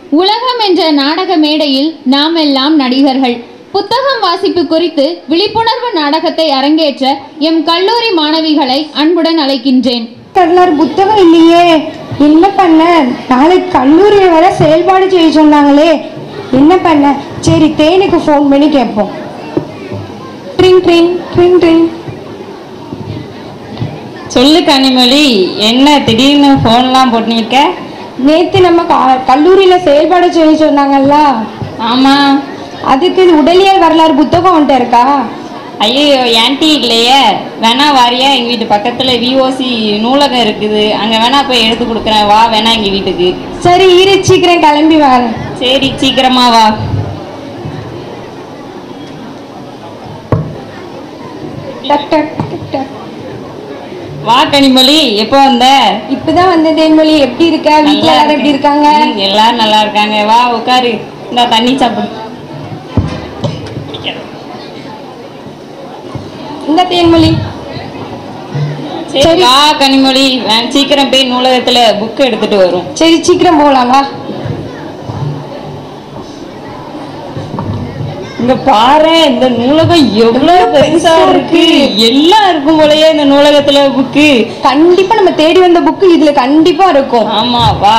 உலகம் என்ற நாடக மேடையில் நாம் எல்லாம் நடிகர்கள் புத்தகம் வாசிப்பு குறித்து விழிப்புணர்வு நாடகத்தை அரங்கேற்ற எம் கல்லூரி மாணவிகளை அன்புடன் அழைக்கின்றேன் கடலார் புத்தகம் இல்லையே என்ன பண்ண நாளைக்கு கல்லூரியில் வர செயல்பாடு செய்ய சொன்னாங்களே என்ன பண்ண சரி தேனுக்கு ஃபோன் பண்ணி கேட்போம் ட்ரிங் ட்ரிங் ட்ரிங் ட்ரிங் சொல்லு கனிமொழி என்ன திடீர்னு ஃபோன்லாம் போட்டுருக்க நேற்று நம்ம க- கல்லூரியில் செயல்பாடு செய்ய சொன்னாங்கல்ல ஆமாம் அதுக்கு இது உடலியல் வரலாறு புத்தகம் வந்துட்டு இருக்கா ஐயோ ஆன்ட்டி இல்லையே வேணா வாரியா எங்கள் வீட்டு பக்கத்தில் விஓசி நூலகம் இருக்குது அங்கே வேணா போய் எடுத்து கொடுக்குறேன் வா வேணா எங்கள் வீட்டுக்கு சரி இரு சீக்கிரம் கிளம்பி வரேன் சரி சீக்கிரமா வா டக் டக் டக் டக். வா கனிமொழி எப்போ வந்த இப்பதான் வந்த தேன்மொழி எப்படி இருக்க வீட்டுல நல்லா எல்லாரும் எப்படி இருக்கேன். இருக்காங்க ம், எல்லாரும் நல்லா இருக்காங்க வா உட்காரு இந்த தண்ணி சாப்பிடு இந்த தேன்மொழி சரி சரி. வா கனிமொழி வே- சீக்கிரம் போய் நூலகத்தில் புக் எடுத்துட்டு வரும் சரி சீக்கிரம் போகலாம் வா இங்க பாரு இந்த நூலகம் எவ்வளவு பெருசா இருக்கு எல்லாம் இருக்கும் போலயே இந்த நூலகத்துல புக்கு கண்டிப்பா நம்ம தேடி வந்த புக்கு இதுல கண்டிப்பா இருக்கும் ஆமா வா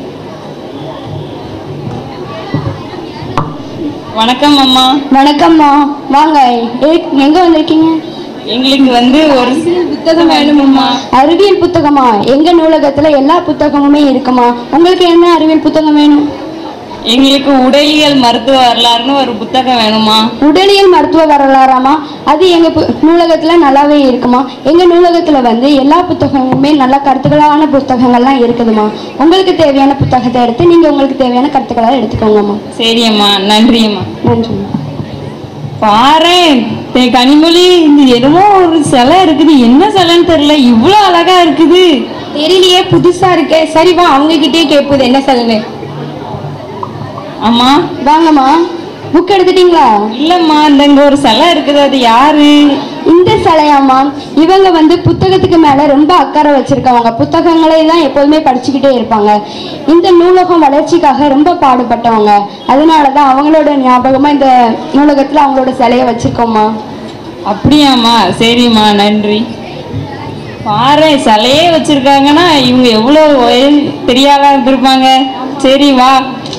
வணக்கம் அம்மா வணக்கம்மா வாங்க ஏ- எங்க வந்திருக்கீங்க எங்களுக்கு வந்து ஒரு புத்தகம் வேணுமாம்மா அறிவியல் புத்தகமா எங்க நூலகத்துல எல்லா புத்தகமுமே இருக்குமா உங்களுக்கு என்ன அறிவியல் புத்தகம் வேணும் எங்களுக்கு உடலியல் மருத்துவ வரலாறுன்னு ஒரு புத்தகம் வேணுமா உடலியல் மருத்துவ வரலாறாமா அது எங்க பு- நூலகத்துல நல்லாவே இருக்குமா எங்க நூலகத்துல வந்து எல்லா புத்தகமுமே நல்ல கருத்துக்களான புத்தகங்கள்லாம் இருக்குதுமா உங்களுக்கு தேவையான புத்தகத்தை எடுத்து நீங்க உங்களுக்கு தேவையான கருத்துக்களை எடுத்துக்கோங்கம்மா சரி அம்மா நன்றி அம்மா நன்றி பாரு கனிமொழி இந்த என்னமோ ஒரு சிலை இருக்குது என்ன சிலைன்னு தெரியல இவ்வளோ அழகா இருக்குது தெரியலையே புதுசா இருக்கே சரி வா அவங்க கிட்டே கேட்பது என்ன சொல்லுங்க அம்மா வாங்கம்மா புக் எடுத்துட்டீங்களா இல்லம்மா இந்த இங்க ஒரு சிலை இருக்குது அது யாரு இந்த சிலையாம்மா இவங்க வந்து புத்தகத்துக்கு மேல ரொம்ப அக்கறை வச்சிருக்கவங்க புத்தகங்களை தான் எப்போதுமே படிச்சுக்கிட்டே இருப்பாங்க இந்த நூலகம் வளர்ச்சிக்காக ரொம்ப பாடுபட்டவங்க அதனால தான் அவங்களோட ஞாபகமா இந்த நூலகத்துல அவங்களோட சிலையை வச்சிருக்கோம்மா அப்படியாம்மா சரிம்மா நன்றி பாரு சிலையே வச்சிருக்காங்கன்னா இவங்க எவ்வளோ வயல் பெரிய ஆளா இருந்திருப்பாங்க சரி வா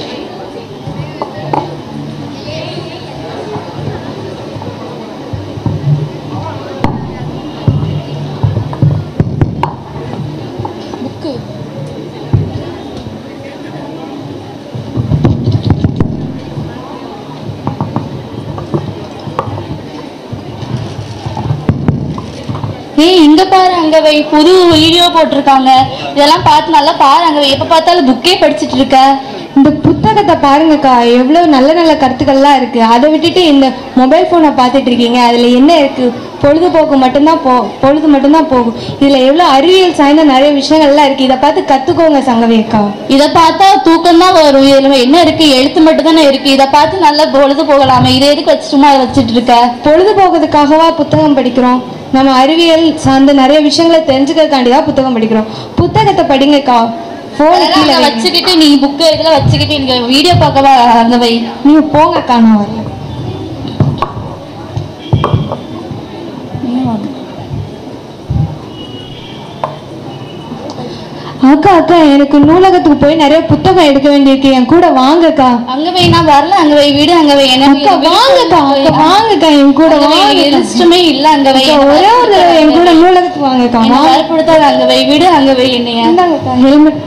ஏய் இங்க பாரு அங்க வை புது வீடியோ போட்டிருக்காங்க இதெல்லாம் பார்த்து நல்லா பாரு அங்க வை எப்ப பார்த்தாலும் புக்கே படிச்சிட்டு இருக்க இந்த புத்தகத்தை பாருங்கக்கா எவ்வளவு நல்ல நல்ல கருத்துக்கள்லாம் இருக்கு அதை விட்டுட்டு இந்த மொபைல் போனை பார்த்துட்டு இருக்கீங்க அதுல என்ன இருக்கு பொழுதுபோக்கு மட்டும்தான் போ பொழுது மட்டும்தான் போகும் இதுல எவ்வளவு அறிவியல் சார்ந்த நிறைய விஷயங்கள்லாம் இருக்கு இதை பார்த்து கத்துக்கோங்க சங்கவி அக்கா இத பார்த்தா தூக்கம் தான் வரும் இதுல என்ன இருக்கு எழுத்து மட்டும் தானே இருக்கு இத பார்த்து நல்லா பொழுது போகலாமே இதை எதுக்கு வச்சு சும்மா அதை வச்சுட்டு இருக்க பொழுதுபோக்குறதுக்காகவா புத்தகம் படிக்கிறோம் நம்ம அறிவியல் சார்ந்த நிறைய விஷயங்களை தெரிஞ்சுக்கிறதுக்காண்டி தான் புத்தகம் படிக்கிறோம் புத்தகத்தை படிங்கக்கா போன் அதெல்லாம் கீழே அங்க வைங்க. வச்சுக்கிட்டு நீ புக்கு இதெல்லாம் வச்சுக்கிட்டு இங்க வீடியோ பார்க்கவா அங்க வை நீங்க போங்கக்கா நான் வரேன் அக்கா அக்கா எனக்கு நூலகத்துக்கு போய் நிறைய புத்தகம் எடுக்க வேண்டியிருக்கு என் கூட வாங்கக்கா அங்க வை நான் வரல அங்க வை வீடு அங்க வை என்ன அக்கா வாங்கக்கா அக்கா வாங்கக்கா என் கூட வாங்க இஷ்டமே இல்ல அங்க வை ஒரே ஒரு தடவை என் கூட நூலகத்துக்கு வாங்கக்கா என்ன வாங்க வற்புறுத்தாத அங்க வை வீடு அங்க வை என்னைய இந்தாங்கக்கா ஹெல்மெட்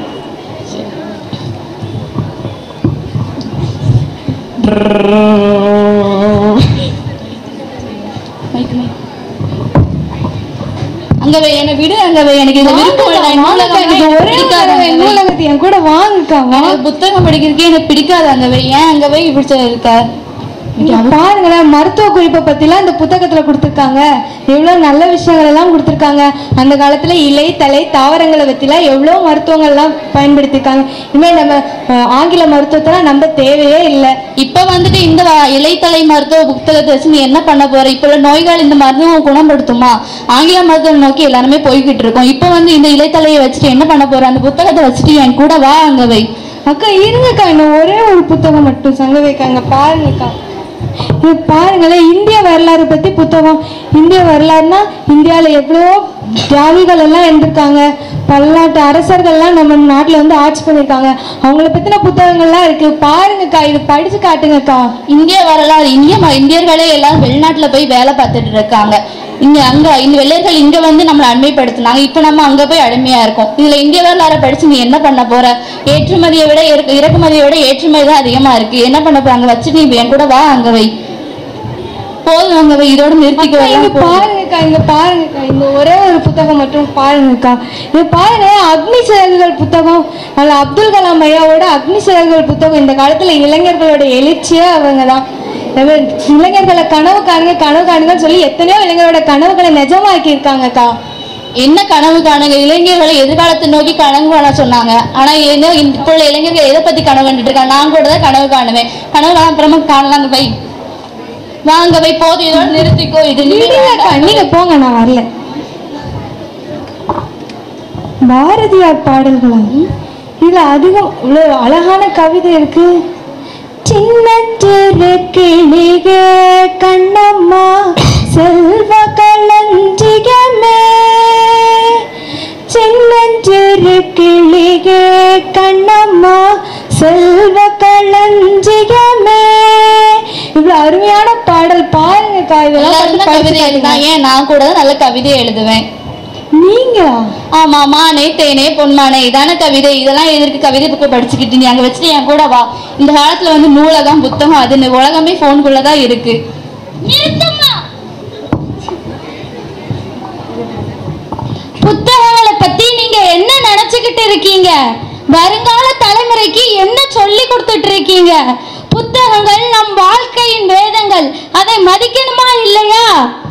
அங்க வை என்ன விடு அங்க வை எனக்கு இந்த விருப்பம் இல்லை வாங்கக்கா, நூலகம் எனக்கு எனக்கு ஒரே ஒரு பிடிக்காது தடவை அங்க வை. நூலகத்துக்கு என் கூட வாங்கக்கா வாங்க எனக்கு புத்தகம் படிக்கிறதுக்கே எனக்கு பிடிக்காது அங்க வை ஏன் அங்க வை இப்படி இருக்க இங்க பாருங்களேன் மருத்துவ குறிப்பை பத்திலாம் இந்த புத்தகத்துல கொடுத்துருக்காங்க எவ்வளவு நல்ல விஷயங்கள் எல்லாம் கொடுத்துருக்காங்க அந்த காலத்துல இலை தலை தாவரங்களை பத்திலாம் எவ்வளவு மருத்துவங்கள்லாம் பயன்படுத்தியிருக்காங்க இனிமேல் நம்ம அஹ், ஆங்கில மருத்துவத்தெல்லாம் நம்ப தேவையே இல்லை இப்ப வந்துட்டு இந்த வ- இலைத்தலை மருத்துவ புத்தகத்தை வச்சு நீ என்ன பண்ண போற இப்ப உள்ள நோய்கள் இந்த மருத்துவம் குணப்படுத்துமா ஆங்கில மருத்துவம் நோக்கி எல்லாருமே போய்கிட்டு இருக்கோம் இப்ப வந்து இந்த இலைத்தலையை வச்சுட்டு என்ன பண்ண போற அந்த புத்தகத்தை வச்சுட்டு என் கூட வா அங்க வை அக்கா இருங்கக்கா இன்னும் ஒரே ஒரு புத்தகம் மட்டும் சங்க வைக்காங்க பாருங்கக்கா இது பாருங்களேன் இந்திய வரலாறு பத்தி புத்தகம் இந்திய வரலாறுனா இந்தியாவில் எவ்வளவோ தியாகிகள் எல்லாம் இருந்திருக்காங்க பல்லாட்டு அரசர்கள்லாம் நம்ம நாட்டில் வந்து ஆட்சி பண்ணியிருக்காங்க அவங்கள பத்தின புத்தகங்கள்லாம் இருக்கு பாருங்கக்கா இது படிச்சு காட்டுங்கக்கா இந்திய வரலாறு இந்திய ம- இந்தியர்களே எல்லாம் வெளிநாட்டுல போய் வேலை பார்த்துட்டு இருக்காங்க இங்க அங்க இந்த வெள்ளையர்கள் இங்க வந்து நம்மளை அடிமைப்படுத்தினாங்க இப்ப நம்ம அங்க போய் அடிமையா இருக்கோம் இதுல இந்திய வரலாறை படிச்சு நீ என்ன பண்ண போற ஏற்றுமதியை விட இறக்கு- இறக்குமதியை விட ஏற்றுமதி தான் அதிகமா இருக்கு என்ன பண்ண போற அங்க வச்சு நீ என் கூட வா அங்க வை போதும் அங்க வை இதோட நிறுத்திக்கோ அக்கா, இங்க எல்லாம் போதும். பாருங்கக்கா இங்க பாருங்கக்கா இந்த ஒரே ஒரு புத்தகம் மட்டும் பாருங்கக்கா இது பாருங்க அக்னி சிறகுகள் புத்தகம் அதில் அப்துல் கலாம் ஐயாவோட அக்னி சிறகுகள் புத்தகம் இந்த காலத்துல இளைஞர்களோட எழுச்சியே அவங்க தான் இளைஞர்களை கனவு காணுங்க கனவு காணுங்கன்னு சொல்லி எத்தனையோ இளைஞரோட கனவுகளை நிஜமாக்கி இருக்காங்கக்கா என்ன கனவு காணுங்க இளைஞர்களை எதிர்காலத்தை நோக்கி கனவு காண சொன்னாங்க ஆனா ஏதோ இப்போ உள்ள இளைஞர்கள் எதை பத்தி கனவு கண்டுட்டு இருக்காங்க நான் கூட தான் கனவு காணுவேன் கனவு காண அப்புறமா காணலாங்க வை வாங்க வை போதும் இதோட நிறுத்திக்கோ இது இனிமே இல்லக்கா வேண்டாம். நீங்க போங்க நான் வரல பாரதியார் பாடல்களா இதுல அதிகம் இவ்வளவு அழகான கவிதை இருக்கு சின்னஞ்சிறு கிளிக கண்ணம்மா செல்வ களஞ்சியமே சின்னஞ்சிறு கிளிக கண்ணம்மா செல்வ களஞ்சியமே இவ்வளவு அருமையான பாடல் பாருங்கக்கா இதெல்லாம் எல்லாரும் பார்த்து தான் படிச்சு கவிதை காட்டுங்க. எழுதினா ஏன் நான் கூட தான் நல்ல கவிதை எழுதுவேன் நீங்களா ஆமா மானே தேனே பொன்மானே இதான கவிதை இதெல்லாம் எதற்கு கவிதை புக்கு படிச்சுக்கிட்டு நீ அங்க வச்சுட்டு என் கூட வா இந்த காலத்துல வந்து நூலகம் புத்தகம் அது இந்த உலகமே போனுக்குள்ளதான் இருக்கு புத்தகங்களை பத்தி நீங்க என்ன நினைச்சுக்கிட்டு இருக்கீங்க வருங்கால தலைமுறைக்கு என்ன சொல்லி கொடுத்துட்டு இருக்கீங்க புத்தகங்கள் நம் வாழ்க்கையின் வேதங்கள் அதை மதிக்கணுமா இல்லையா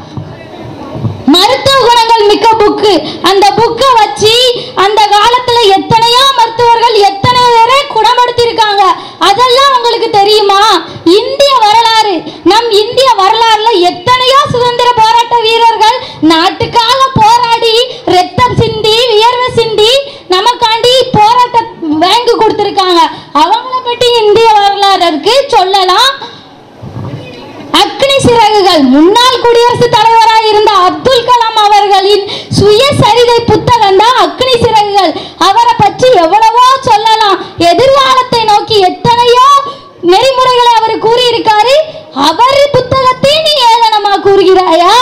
மருத்துவ குணங்கள் மிக்க புக்கு அந்த புக்கை வச்சு அந்த காலத்துல எத்தனையோ மருத்துவர்கள் எத்தனை பேரை குணப்படுத்தியிருக்காங்க அதெல்லாம் உங்களுக்கு தெரியுமா இந்திய வரலாறு நம் இந்திய வரலாறுல எத்தனையோ சுதந்திர போராட்ட வீரர்கள் நாட்டுக்காக போராடி ரத்தம் சிந்தி வியர்வை சிந்தி நமக்காண்டி போராட்ட வாங்கி கொடுத்துருக்காங்க அவங்கள பற்றி இந்திய வரலாறு இருக்கு சொல்லலாம் அக்னி சிறகுகள் முன்னாள் குடியரசுத் தலைவராக இருந்த அப்துல் கலாம் அவர்களின் சுயசரிதை புத்தகம் தான் அக்னி சிறகுகள் அவரை பற்றி எவ்வளவோ சொல்லலாம் எதிர்காலத்தை நோக்கி எத்தனையோ நெறிமுறைகளை அவர் கூறியிருக்காரு அவர் புத்தகத்தை நீ ஏளனமா கூறுகிறாயா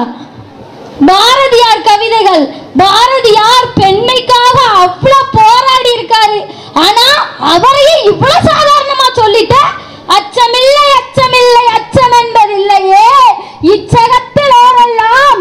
பாரதியார் கவிதைகள் பாரதியார் பெண்மைக்காக அவ்வளவு போராடி இருக்காரு ஆனா அவரையே இவ்வளவு சாதாரணமா சொல்லிட்ட அச்சமில்லை அச்சமில்லை அச்சம் என்பதில்லையே இச்சகத்தில் ஓரெல்லாம்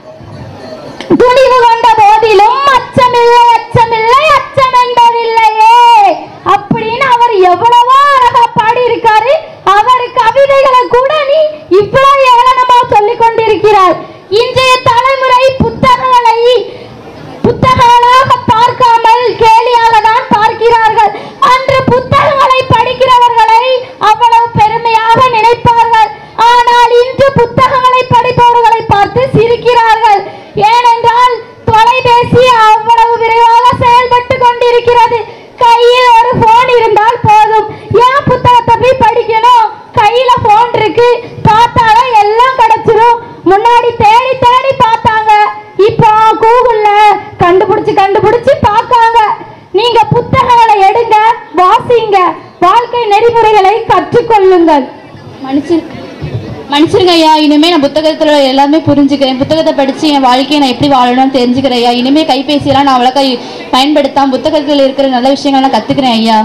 துணிவு கொண்ட போதிலும் அச்சமில்லை அச்சமில்லை அச்சம் என்பதில்லையே அப்படின்னு அவர் எவ்வளவோ அழகா பாடியிருக்காரு அவர் கவிதைகளை கூட நீ இவ்வளவு ஏளனமா சொல்லிக் கொண்டிருக்கிறாய் இன்றைய தலைமுறை புத்தகங்களை புத்தகங்களாக பார்க்காமல் கேலியாக தான் பார்க்கிறார்கள் அன்று புத்தகங்களை படிக்கிறவர்களை அவ்வளவு பெருமையாக நினைப்பார்கள் ஆனால் இன்று புத்தகங்களை படிப்பவர்களை பார்த்து சிரிக்கிறார்கள் ஏனென்றால் தொலைபேசி அவ்வளவு விரைவாக செயல்பட்டு கொண்டிருக்கிறது கையில் ஒரு போன் இருந்தால் போதும் ஏன் புத்தகத்தை போய் படிக்கணும் கையில போன் இருக்கு பார்த்தாலும் எல்லாம் கிடைச்சிரும் முன்னாடி தேடி தேடி பார்த்தாங்க இப்போ கூகுள்ல கண்டுபிடிச்சு கண்டுபிடிச்சு பார்க்காங்க நீங்க புத்தகங்களை எடுங்க வாசிங்க வாழ்க்கை நெறிமுறைகளை கற்றுக்கொள்ளுங்கள் மனுஷன் மனுஷருங்க ஐயா இனிமே நான் புத்தகத்துல எல்லாமே புரிஞ்சுக்கிறேன் புத்தகத்தை படிச்சு என் வாழ்க்கையை நான் எப்படி வாழணும்னு தெரிஞ்சுக்கிறேன் ஐயா இனிமே கைபேசியெல்லாம் நான் அவ்வளோக்கா பயன்படுத்தாம புத்தகத்தில் இருக்கிற நல்ல விஷயங்கள் நான் கத்துக்கிறேன் ஐயா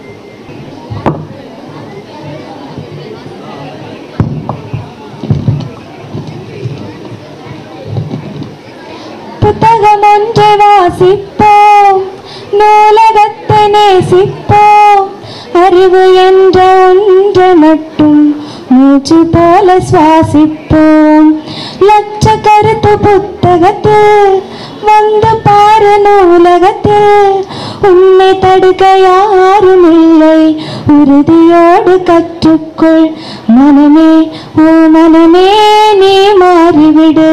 புத்தகம் ஒன்று வாசிப்போம் நூலகத்தை நேசிப்போம் அறிவு என்ற ஒன்று மட்டும் மூச்சு போல சுவாசிப்போம் லட்ச கருத்து புத்தகத்தில் வந்து பாரு நூலகத்தில் உன்னை தடுக்க யாரும் இல்லை உறுதியோடு கற்றுக்கொள் மனமே ஓ மனமே நீ மாறிவிடு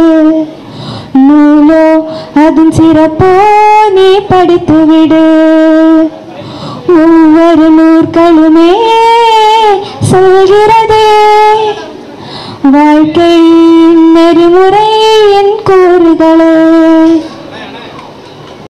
நூலோ அதன் சிறப்போ நீ படித்துவிடு ஒவ்வொரு நாட்களுமே சொல்கிறதே வாழ்க்கை நெறிமுறை